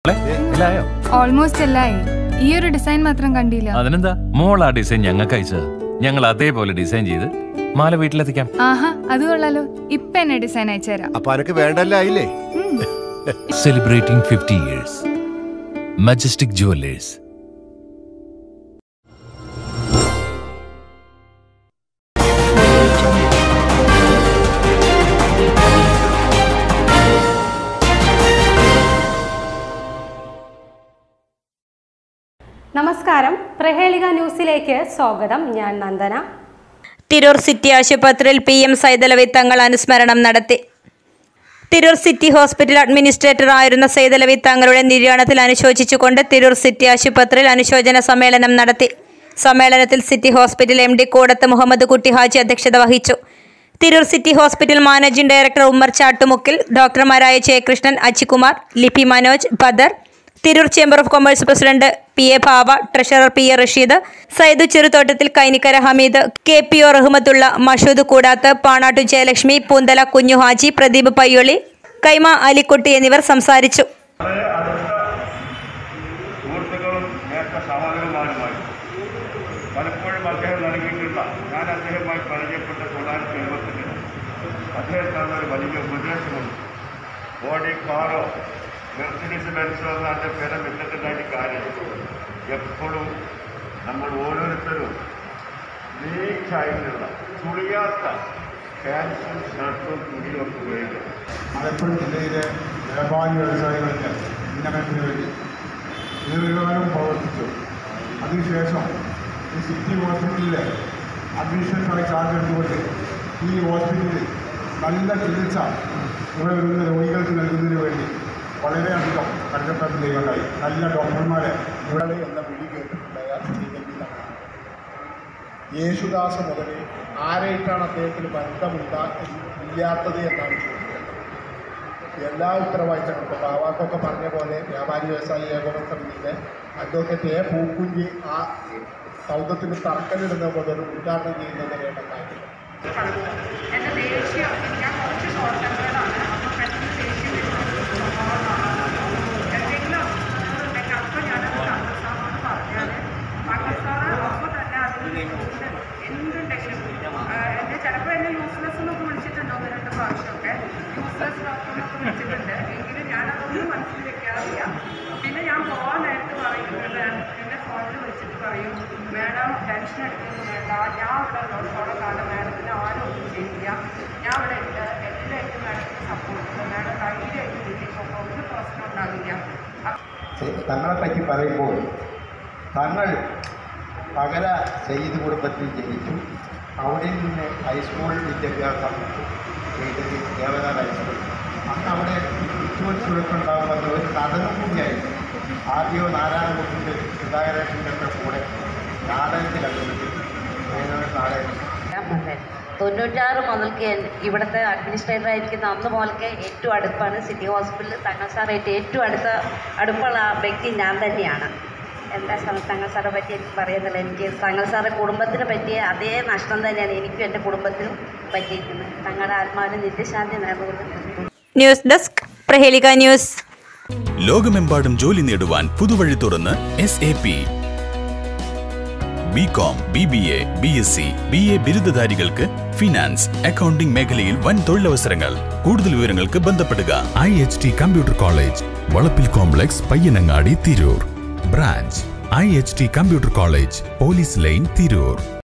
മോളെ, ഇല്ലായോ ഓൾമോസ്റ്റ് എല്ലായി ഈ ഒരു ഡിസൈൻ മാത്രം കണ്ടില്ല അതിനെന്താ മോൾ ആ ഡിസൈൻ ഞങ്ങൾക്ക് അയച്ചത് ഞങ്ങൾ അതേപോലെ ഡിസൈൻ ചെയ്ത് മാല വീട്ടിലെത്തിക്കാം ആഹാ അത് കൊള്ളാലോ ഇപ്പൊ എന്നെ ഡിസൈൻ അയച്ചുതരാം അപ്പൊ അനക്ക് വേണ്ടല്ല ആയില്ലേ ഉം. Celebrating fifty years Majestic Jewellers നമസ്കാരം പ്രഹേളിക ന്യൂസിലേക്ക് സ്വാഗതം ഞാൻ നന്ദന തിരൂർ സിറ്റി ആശുപത്രിയിൽ പി എം സൈതലവി തങ്ങൾ അനുസ്മരണം നടത്തി തിരൂർ സിറ്റി ഹോസ്പിറ്റൽ അഡ്മിനിസ്ട്രേറ്റർ ആയിരുന്ന സൈതലവി തങ്ങളുടെ നിര്യാണത്തിൽ അനുശോചിച്ചുകൊണ്ട് തിരൂർ സിറ്റി ആശുപത്രിയിൽ അനുശോചന സമ്മേളനം നടത്തി സമ്മേളനത്തിൽ city hospital M D Koodath Muhammad Kutty Haji അധ്യക്ഷത വഹിച്ചു Tirur city hospital managing director Ummer ചാട്ടുമുക്കിൽ ഡോക്ടർമാരായ Jayakrishnan Achikumar Lipi Manoj Badar Tirur chamber of commerce president P A Bava treasurer P A Rasheed Saidu Cheruthottathil Kainikkara Hameed K P O Rahmathulla Mashood Koodath Panattu Jayalakshmi Poonthala Kunhu Haji Pradeep പയ്യൊളി കൈമ അലിക്കുട്ടി എന്നിവർ സംസാരിച്ചു വളരെ അടുത്ത സുഹൃത്തുക്കളും നേരത്തെ സഹോദരന്മാരുമായി പലപ്പോഴും അദ്ദേഹം നൽകിയിട്ടുള്ള ഞാൻ അദ്ദേഹവുമായി പരിചയപ്പെട്ട തൊള്ളായിരത്തി എഴുപത്തെട്ടിൽ അദ്ദേഹം തന്ന ഒരു വലിയ ഉപദേശമുണ്ട് ബോഡി കാറോ മെർസിഡീസ് ബെൻസോ എന്ന അതിൻ്റെ പേരെ വിട്ടിട്ടുണ്ടായിട്ട് കാര്യം എപ്പോഴും നമ്മൾ ഓരോരുത്തരും നീച്ചായിട്ടുള്ള ചുളിയാത്ത പാൻസും ഷർട്ടും തുണിയും ഒക്കെ ഉപയോഗിക്കണം ആലപ്പുഴ ജില്ലയിലെ വ്യാപാരി വ്യവസായികളുടെ ഉന്നമനത്തിന് വേണ്ടി ദീർഘകാലം പ്രവർത്തിച്ചു അതിനുശേഷം ഈ സിറ്റി ഹോസ്പിറ്റലിലെ അഡ്മിനിസ്ട്രേറ്ററായി ചാർജ് എടുത്തുകൊണ്ട് ഈ ഹോസ്പിറ്റലിൽ നല്ല ചികിത്സ ഇവിടെ വരുന്ന രോഗികൾക്ക് നൽകുന്നതിന് വേണ്ടി വളരെയധികം കഷ്ടപ്പെട്ട് ചെയ്യുകയുണ്ടായി നല്ല ഡോക്ടർമാരെ ഇവിടെ എന്ന വിളി കേട്ടിട്ടുണ്ടായ ശ്രീകൽപ്പി തങ്ങളാണ് യേശുദാസ് മുതൽ ആരായിട്ടാണ് അദ്ദേഹത്തിന് ബന്ധമില്ല ഇല്ലാത്തത് എന്നാണ് ചോദിക്കുന്നത് എല്ലാ ഉത്തരവാദിത്തങ്ങളും ഇപ്പോൾ ബാവാക്കൊക്കെ പറഞ്ഞ പോലെ വ്യാപാരി വ്യവസായി ഏകോപന സമിതിയിലെ അഡ്വക്കേറ്റ് എ പൂക്കുഞ്ചി ആ സൗദത്തിന് തറക്കല്ലിടുന്ന മുതൽ ഉദ്ഘാടനം ചെയ്യുന്നത് വരെയുള്ള കാര്യം എൻ്റെ ദേഷ്യം ഞാൻ കുറച്ച് ഷോർട്ട് ടെമ്പേർഡാണ് അപ്പോൾ പെട്ടെന്ന് ദേഷ്യം വരുന്ന സ്വഭാവമാണ് എന്തെങ്കിലും അസുഖങ്ങളുണ്ടെങ്കിൽ അപ്പോൾ ഞാനത് തങ്കസാറാണ് പറഞ്ഞാൽ തങ്കസാറ് അപ്പോൾ തന്നെ അതിന് സൊല്യൂഷൻ എന്തുണ്ടെങ്കിലും എന്നെ ചിലപ്പോൾ എന്നെ യൂസ്ലെസ് എന്നൊക്കെ വിളിച്ചിട്ടുണ്ടോ ഒന്ന് രണ്ട് പ്രാവശ്യമൊക്കെ യൂസ്ലെസ് ഡോക്ടർ എന്നൊക്കെ വിളിച്ചിട്ടുണ്ട് എങ്കിലും ഞാനതൊന്നും മനസ്സിൽ വെക്കാറില്ല പിന്നെ ഞാൻ പോകാൻ നേരത്ത് പറയും എന്നെ ഫോണിൽ വിളിച്ചിട്ട് പറയും മാഡം ടെൻഷൻ എടുക്കൊന്നും വേണ്ട ഞാൻ ഇവിടെ ഉള്ളതോടെ കാലം മാഡത്തിന് ആരും ഒന്നും ചെയ്യില്ല ഞാൻ ഇവിടെ ഉണ്ട് എല്ലായിട്ടും മാഡത്തിന് സപ്പോർട്ട് ഉണ്ട് മാഡം ധൈര്യമായിട്ട് വീട്ടിൽ പോകുമ്പോൾ ഒരു പ്രശ്നം ഉണ്ടാവില്ല തങ്ങളെ പറ്റി പറയുമ്പോൾ തങ്ങൾ പകര സെയ്ത് കുടുംബത്തിൽ ജനിച്ചു അവിടെ നിന്ന് ഹൈസ്കൂൾ വിദ്യാഭ്യാസം ചെയ്തത് ദേവനാഥ ഹൈസ്കൂൾ അന്ന് അവിടെ ഉച്ചവച്ചുവെപ്പ് ഉണ്ടാകുന്നത് ഒരു നടനും കൂടിയായിരുന്നു ആദ്യം നാരായണകുട്ടിൻ്റെ സുധാകരേട്ടൻ്റെ ഒക്കെ കൂടെ നാടകത്തിൽ അഭിനയിച്ചു ഏതൊരു നാടകം അതെ തൊണ്ണൂറ്റാറ് മുതൽക്ക് എൻ- ഇവിടുത്തെ അഡ്മിനിസ്ട്രേറ്റർ ആയിരിക്കുന്ന അന്ന് മുതൽക്ക് ഏറ്റവും അടുപ്പാണ് സിറ്റി ഹോസ്പിറ്റലിൽ തങ്ങൾ സാറായിട്ട് ഏറ്റവും അടുത്ത അടുപ്പുള്ള വ്യക്തി ഞാൻ തന്നെയാണ് എന്താ സാർ തങ്ങൾ സാറെ പറ്റി എനിക്ക് പറയുന്നില്ല എനിക്ക് തങ്ങൾ സാറെ കുടുംബത്തിന് പറ്റിയ അതേ നഷ്ടം തന്നെയാണ് എനിക്കും എൻ്റെ കുടുംബത്തിനും പറ്റിയിരിക്കുന്നത് തങ്ങളുടെ ആത്മാവിന് നിത്യശാന്തി നേർന്നുകൊണ്ട് ന്യൂസ് ഡെസ്ക് പ്രഹേലിക ന്യൂസ് ലോകമെമ്പാടും ജോലി നേടുവാൻ പുതുവഴി തുറന്ന് S A P B com B B A B S C B A ബിരുദധാരികൾക്ക് ഫിനാൻസ് അക്കൗണ്ടിംഗ് മേഖലയിൽ വൻ തൊഴിലവസരങ്ങൾ കൂടുതൽ വിവരങ്ങൾക്ക് ബന്ധപ്പെടുക I H T computer college Valappil complex Payyanangadi Tirur branch I H T computer college police line Tirur